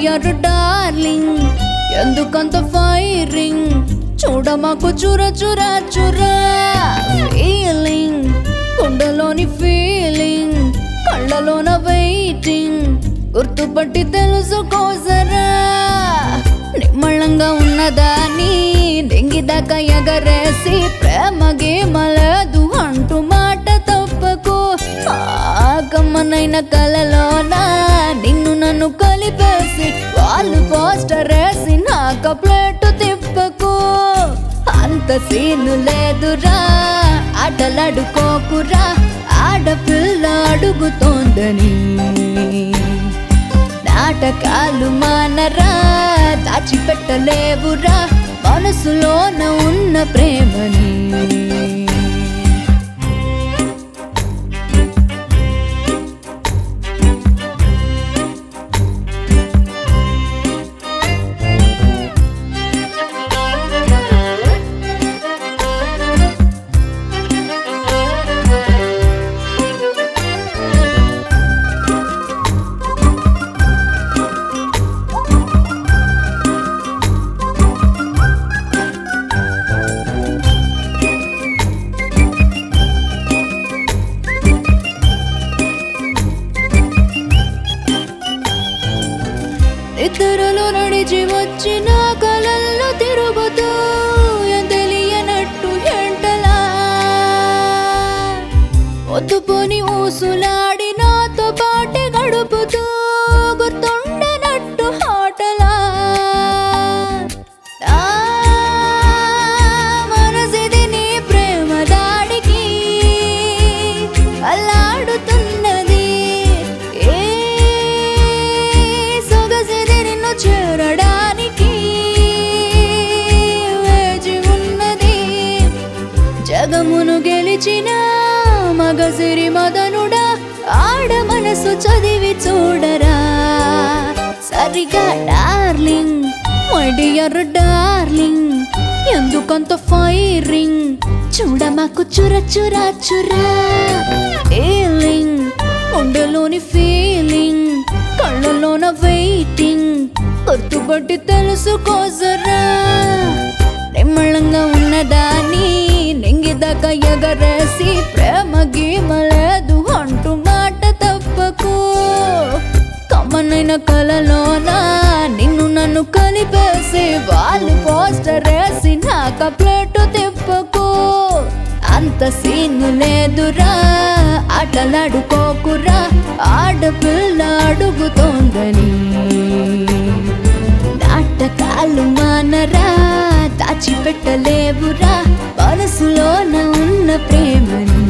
dear darling ఎందుకంత firing చూడ మాకు చుర చుర చుర ఫీలింగ్ గుండెలోని ఫీలింగ్ కళ్ళలోన వెయిటింగ్ గుర్తుపట్టి తెలుసుకోసరా నిమ్మళంగా ఉన్నదాని దెంగిదాకా ఎగరేసి ప్రేమ గేమలేదు అంటూ మాట తప్పకు ఆకమ్మనైన కలలోన నిన్ను నన్ను కలిపేసి వాళ్ళు పోస్టర్ వేసి నాక ప్లేట్ తిప్పకు అంత సీను లేదురా ఆటలాడుకోకురా ఆడపిల్ల అడుగుతోందని నాటకాలు మానరా దాచిపెట్టలేవురా మనసులోన ఉన్న ప్రేమని ఇద్దరులు నడిచి వచ్చిన కలల్లో తిరుగుతూ ఏం తెలియనట్టు ఎంటలా పొద్దుపోని ఊసులాడి నాతో పాటే గడుపుతూ గుర్తుండనట్టు హాటలా నా మనసిది నీ ప్రేమ దాడికి అల్లాడుతున్నది ఏ సొగసిది నిన్ను చేరడానికి వేచి ఉన్నది జగమును గెలిచిన మగసిరి మదనుడా ఆడ మనసు చదివి చూడరా సరిగా డార్లింగ్ మడియర్ డార్లింగ్ ఎందుకంత ఫైరింగ్ చూడ మాకు చుర చుర చురా ఏలింగ్ గుండెలోని ఫీలింగ్ కళ్ళలోన వెయిటింగ్ గుర్తుపట్టి తెలుసుకోసరా నిమ్మళంగా ఉన్నదాని నెంగిదాకా ఎగరేసి ప్రేమ గీమలేదు అంటూ మాట తప్పకు కమ్మనైన కలలోన నిన్ను నన్ను కలిపేసి వాళ్ళు పోస్టర్ వేసి నాక ప్లేటు తిప్పకు అంత సీను లేదురా ఆటలాడుకోకురా ఆడపిల్ల అడుగుతోందని నాటకాలు మానరా దాచిపెట్టలేవురా మనసులోన ఉన్న ప్రేమని